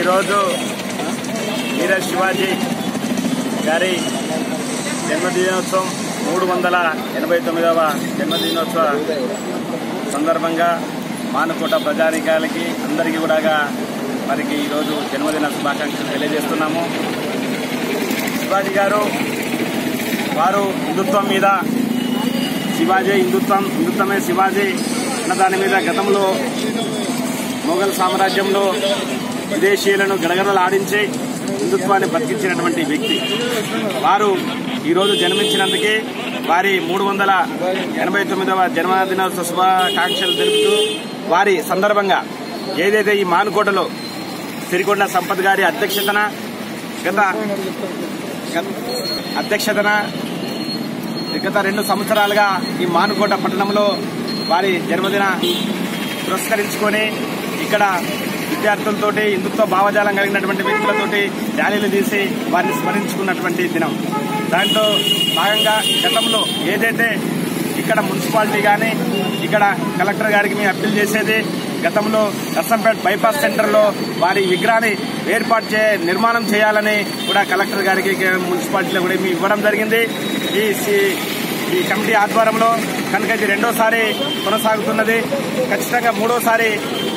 ఈరోజు వీర శివాజీ గారి జన్మదినోత్సవం మూడు వందల ఎనభై తొమ్మిదవ జన్మదినోత్సవ సందర్భంగా మానుకోట ప్రజానికాలకి అందరికీ కూడా మరికి ఈరోజు జన్మదిన శుభాకాంక్షలు తెలియజేస్తున్నాము శివాజీ గారు వారు హిందుత్వం మీద శివాజీ హిందుత్వం హిందుత్వమే శివాజీ అన్న దాని మీద గతంలో మొఘల్ సామ్రాజ్యంలో విదేశీయులను గడగడలాడించి హిందుత్వాన్ని బతికించినటువంటి వ్యక్తి వారు ఈరోజు జన్మించినందుకే వారి మూడు వందల ఎనభై తొమ్మిదవ జన్మదినోత్సవ శుభాకాంక్షలు తెలుపుతూ వారి సందర్భంగా ఏదైతే ఈ మానుకోటలో సిరికొండ సంపత్ గారి అధ్యక్షతన గత గత- అధ్యక్షతన గత రెండు సంవత్సరాలుగా ఈ మానుకోట పట్టణంలో వారి జన్మదిన పురస్కరించుకొని ఇక్కడ విద్యార్థులతోటి హిందుత్వ భావజాలం కలిగినటువంటి వ్యక్తులతోటి ర్యాలీలు తీసి వారిని స్మరించుకున్నటువంటి దినం దాంట్లో భాగంగా గతంలో ఏదైతే ఇక్కడ మున్సిపాలిటీ కానీ ఇక్కడ కలెక్టర్ గారికి మేము అప్పీల్ చేసేది గతంలో నర్సంపేట బైపాస్ సెంటర్లో వారి విగ్రహాన్ని ఏర్పాటు చే నిర్మాణం చేయాలని కూడా కలెక్టర్ గారికి మున్సిపాలిటీలో కూడా మేము ఇవ్వడం జరిగింది ఈ సి- ఈ కమిటీ ఆధ్వర్యంలో కనుక ఇది రెండోసారి కొనసాగుతున్నది ఖచ్చితంగా మూడోసారి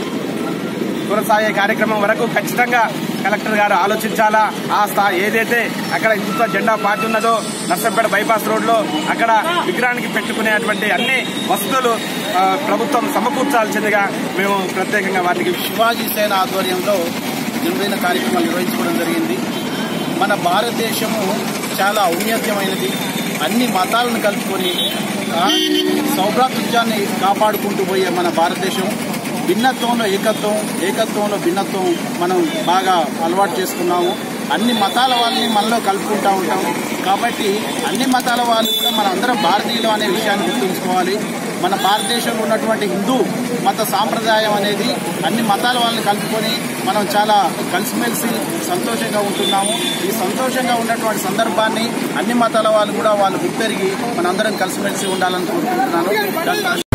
కొనసాగే కార్యక్రమం వరకు ఖచ్చితంగా కలెక్టర్ గారు ఆలోచించాలా ఆ స్థా ఏదైతే అక్కడ హిందుత్వ జెండా పార్టీ ఉన్నదో నర్సంపేట బైపాస్ రోడ్ లో అక్కడ విగ్రహానికి పెట్టుకునేటువంటి అన్ని వసతులు ఆ, ప్రభుత్వం సమకూర్చాల్సిందిగా మేము ప్రత్యేకంగా వారికి శివాజీ సేన ఆధ్వర్యంలో జన్మదిన కార్యక్రమాలు నిర్వహించుకోవడం జరిగింది మన భారతదేశము చాలా ఔన్నత్యమైనది అన్ని మతాలను కలుపుకొని ఆ, సౌభ్రాతృత్యాన్ని కాపాడుకుంటూ పోయే మన భారతదేశం భిన్నత్వంలో ఏకత్వం ఏకత్వంలో భిన్నత్వం మనం బాగా అలవాటు చేసుకున్నాము అన్ని మతాల వాళ్ళని మనలో కలుపుకుంటూ ఉంటాం కాబట్టి అన్ని మతాల వాళ్ళు కూడా మన అందరం భారతీయులు అనే విషయాన్ని గుర్తుంచుకోవాలి మన భారతదేశంలో ఉన్నటువంటి హిందూ మత సాంప్రదాయం అనేది అన్ని మతాల వాళ్ళని కలుపుకొని మనం చాలా కలిసిమెలిసి సంతోషంగా ఉంటున్నాము ఈ సంతోషంగా ఉన్నటువంటి సందర్భాన్ని అన్ని మతాల వాళ్ళు కూడా వాళ్ళు గుర్తెరిగి మనందరం కలిసిమెలిసి ఉండాలని కోరుకుంటున్నాను డాక్టర్